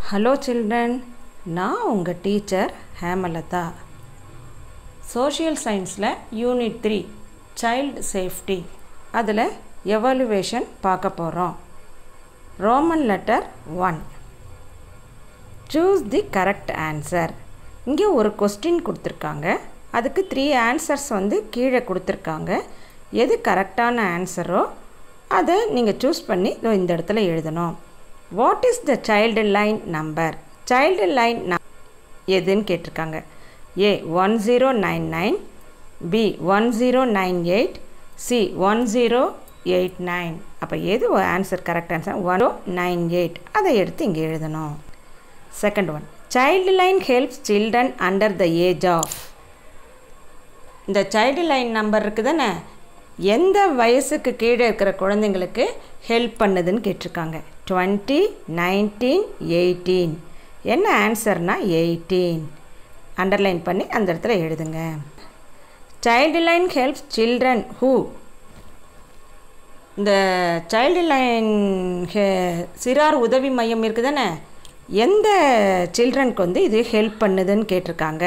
hello children நான் உங்கள் teacher Hemalatha social சயின்ஸில் யூனிட் த்ரீ சைல்டு சேஃப்டி அதில் எவாலுவேஷன் பார்க்க போகிறோம் Roman letter one choose the correct answer இங்கே ஒரு கொஸ்டின் கொடுத்துருக்காங்க அதுக்கு த்ரீ ஆன்சர்ஸ் வந்து கீழே கொடுத்துருக்காங்க எது கரெக்டான ஆன்சரோ அதை நீங்கள் சூஸ் பண்ணி இதோ இந்த இடத்துல எழுதணும் what is the child line number child line ந எதுன்னு கேட்டிருக்காங்க A one zero nine nine B one zero nine eight C one zero eight nine அப்போ எது answer correct answer one nine eight அதை எடுத்து இங்கே எழுதணும் second one child line helps children under the age of இந்த child line number இருக்குது தானே எந்த வயசுக்கு கீழே இருக்கிற குழந்தைங்களுக்கு ஹெல்ப் பண்ணுதுன்னு கேட்டிருக்காங்க டுவெண்ட்டி நைன்டீன் எயிட்டீன் என்ன ஆன்சர்னா எயிட்டீன் அண்டர்லைன் பண்ணி அந்த இடத்துல எழுதுங்க child line helps children who இந்த சைல்டு லைன் சிறார் உதவி மையம் இருக்குது தானே எந்த சில்ட்ரனுக்கு வந்து இது ஹெல்ப் பண்ணுதுன்னு கேட்டிருக்காங்க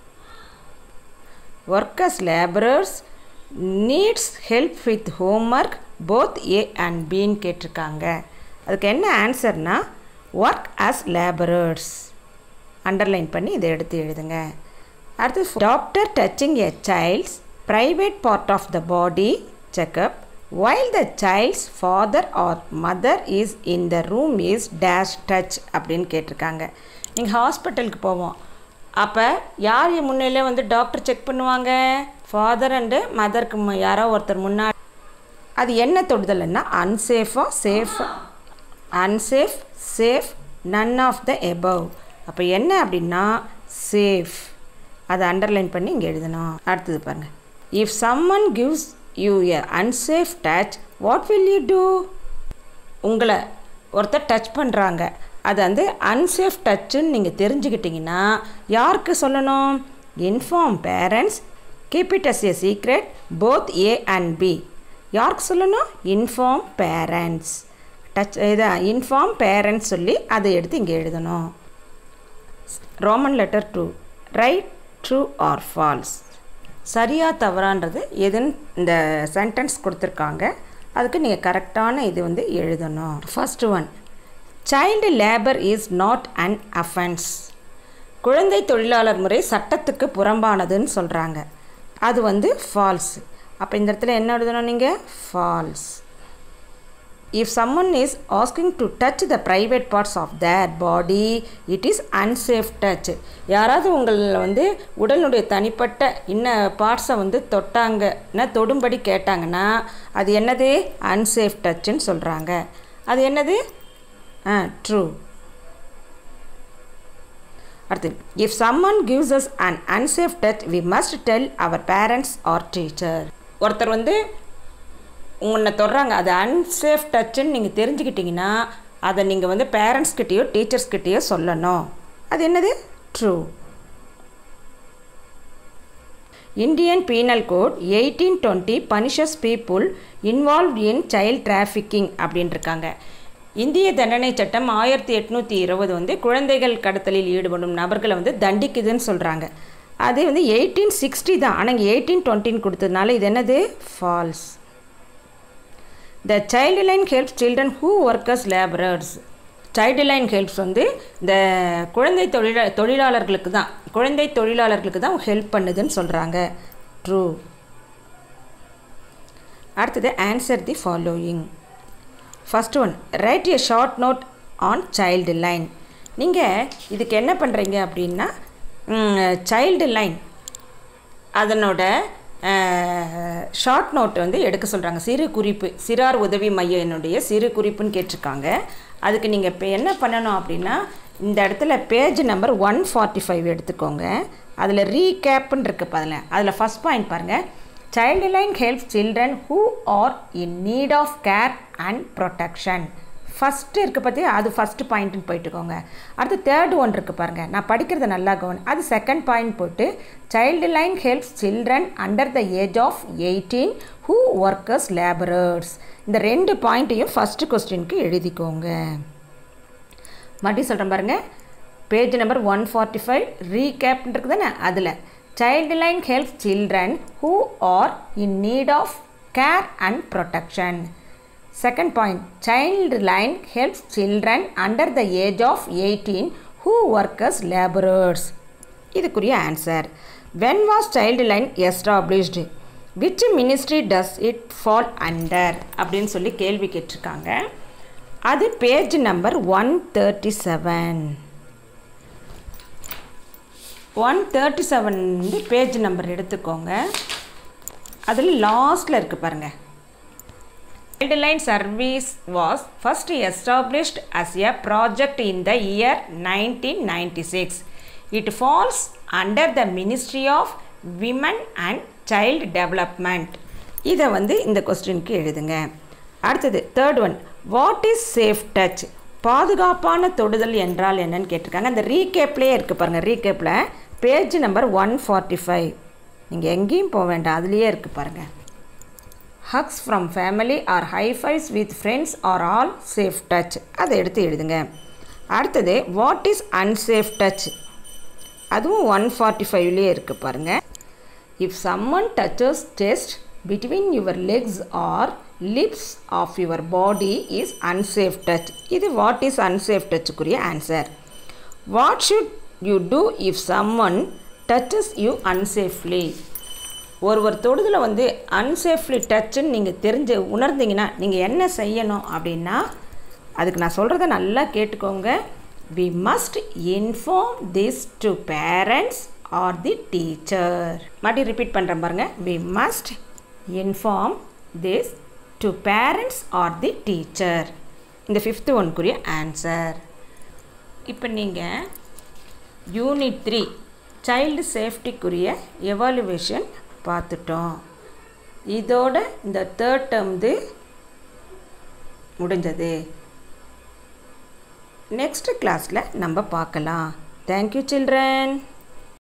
workers labourers needs help with homework both A and பின்னு கேட்டிருக்காங்க அதுக்கு என்ன ஆன்சர்னா ஒர்க் ஆஸ் லேபரர்ஸ் அண்டர்லைன் பண்ணி இதை எடுத்து எழுதுங்க அடுத்து doctor touching a child's private part of the body checkup while the child's father or mother is in the room is dash touch அப்படின்னு கேட்டிருக்காங்க நீங்கள் ஹாஸ்பிட்டலுக்கு போவோம் அப்போ யார் முன்னிலே வந்து டாக்டர் செக் பண்ணுவாங்க ஃபாதர் அண்டு மதருக்கு யாரோ ஒருத்தர் முன்னாடி அது என்ன தொடுதல்னா அன்சேஃபாக safe unsafe safe none of the above அப்போ என்ன அப்படின்னா சேஃப் அதை அண்டர்லைன் பண்ணி இங்கே எழுதணும் அடுத்தது பாருங்கள் if someone gives you a unsafe touch what will you do உங்களை ஒருத்தர் டச் பண்ணுறாங்க அது வந்து அன்சேஃப் டச்சுன்னு நீங்கள் தெரிஞ்சுக்கிட்டிங்கன்னா யாருக்கு சொல்லணும் inform parents keep it as a secret both A and B யாருக்கு சொல்லணும் இன்ஃபார்ம் பேரண்ட்ஸ் டச் இதான் இன்ஃபார்ம் பேரண்ட்ஸ் சொல்லி அதை எடுத்து இங்கே எழுதணும் Roman letter to write true or false சரியா தவறான்றது எதுன்னு இந்த சென்டென்ஸ் கொடுத்துருக்காங்க அதுக்கு நீங்கள் கரெக்டான இது வந்து எழுதணும் first one child labour is not an offence குழந்தை தொழிலாளர் முறை சட்டத்துக்கு புறம்பானதுன்னு சொல்கிறாங்க அது வந்து ஃபால்ஸ் அப்போ இந்த இடத்துல என்ன எழுதணும் நீங்கள் false if someone is asking to touch the private parts of their body it is unsafe touch யாராவது உங்களில் வந்து உடலுடைய தனிப்பட்ட இன்ன பார்ட்ஸை வந்து தொட்டாங்கன்னா தொடும்படி கேட்டாங்கன்னா அது என்னது அன்சேஃப் டச்சுன்னு சொல்கிறாங்க அது என்னது ஆ ட்ரூ அடுத்து if someone gives us an unsafe touch we must tell our parents or teacher ஒருத்தர் வந்து உன்னை தொடுறாங்க அது அன்சேஃப் டச்சுன்னு நீங்கள் தெரிஞ்சுக்கிட்டிங்கன்னா அதை நீங்கள் வந்து பேரண்ட்ஸ்கிட்டேயோ டீச்சர்ஸ்கிட்டேயோ சொல்லணும் அது என்னது true Indian penal code eighteen twenty punishes people involve in child trafficking அப்படின்ட்டுருக்காங்க இந்திய தண்டனை சட்டம் ஆயிரத்தி எட்நூற்றி இருபது வந்து குழந்தைகள் கடத்தலில் ஈடுபடும் நபர்களை வந்து தண்டிக்குதுன்னு சொல்கிறாங்க அது வந்து எயிட்டீன் சிக்ஸ்டி தான் ஆனால் இங்கே எயிட்டீன் டுவெண்ட்டின்னு கொடுத்ததுனால இது என்னது false the child line helps children who workers labourers child line helps வந்து இந்த குழந்தை தொழிலா தொழிலாளர்களுக்கு தான் குழந்தை தொழிலாளர்களுக்கு தான் ஹெல்ப் பண்ணுதுன்னு சொல்கிறாங்க ட்ரூ அடுத்தது answer the following first one write a short note on child line நீங்கள் இதுக்கு என்ன பண்ணுறீங்க அப்படின்னா சைல்டு லைன் அதனோட ஷார்ட் நோட் வந்து எடுக்க சொல்கிறாங்க சிறு குறிப்பு சிறார் உதவி மையனுடைய சிறு குறிப்புன்னு கேட்டிருக்காங்க அதுக்கு நீங்கள் இப்போ என்ன பண்ணணும் அப்படின்னா இந்த இடத்துல page number one forty five எடுத்துக்கோங்க அதில் ரீகேப்புன்னு இருக்குது அதில் அதில் ஃபஸ்ட் பாயிண்ட் பாருங்கள் child line helps children who are in need of care and protection first இருக்குது பார்த்தியா அது ஃபஸ்ட்டு பாயிண்ட்டுன்னு போயிட்டுக்கோங்க அடுத்து தேர்ட் ஒன் இருக்குது பாருங்கள் நான் படிக்கிறத நல்லா கவனி அது செகண்ட் பாயிண்ட் போட்டு child line helps children under the age of eighteen who workers labourers இந்த ரெண்டு பாயிண்ட்டையும் ஃபஸ்ட்டு கொஸ்டினுக்கு எழுதிக்கோங்க மறுபடியும் சொல்கிறேன் பாருங்கள் page number one forty five ரீகேப்ன்றது தானே அதில் child line help children who are in need of care and protection second point child line helps children under the age of eighteen who workers labourers இதுக்குரிய answer when was child line established which ministry does it fall under அப்படின்னு சொல்லி கேள்வி கேட்டிருக்காங்க அது page number one thirty seven one thirty seven page number எடுத்துக்கோங்க அதில் லாஸ்ட்டில் இருக்குது பாருங்கள் child line service was first established as a project in the year nineteen ninety six it falls under the ministry of women and child development இதை வந்து இந்த கொஸ்டினுக்கு எழுதுங்க அடுத்தது third one what is safe touch பாதுகாப்பான தொடுதல் என்றால் என்னன்னு கேட்டிருக்காங்க அந்த ரீகேப்லேயே இருக்குது பாருங்கள் ரீகேப்பில் page number one forty five நீங்கள் எங்கேயும் போக வேண்டாம் அதுலேயே இருக்குது பாருங்கள் hugs from family or high fives with friends are all safe touch அதை எடுத்து எழுதுங்க அடுத்தது வாட் இஸ் அன்சேஃப் டச் அதுவும் ஒன் ஃபார்ட்டி ஃபைவ்லேயே இருக்குது பாருங்கள் if someone touches chest between your legs or lips of your body is unsafe touch இது what is unsafe டச்சுக்குரிய answer what should you do if someone touches you unsafely ஒருவர் தொடுதலை வந்து அன்சேஃப்லி டச்சுன்னு நீங்கள் தெரிஞ்சு உணர்ந்தீங்கன்னா நீங்கள் என்ன செய்யணும் அப்படின்னா அதுக்கு நான் சொல்கிறத நல்லா கேட்டுக்கோங்க we must inform this to parents or the teacher மறுபடியும் ரிப்பீட் பண்ணுறேன் பாருங்கள் we must inform this to parents or the teacher இந்த ஃபிஃப்த்து ஒன்க்குரிய ஆன்சர் இப்போ நீங்கள் யூனிட் த்ரீ சைல்டு சேஃப்டிக்குரிய எவாலுவேஷன் பார்த்துட்டோம் இதோட இந்த தேர்ட் டேர்ம்து முடிஞ்சது நெக்ஸ்ட் கிளாஸில் நம்ம பார்க்கலாம் தேங்க்யூ சில்ட்ரன்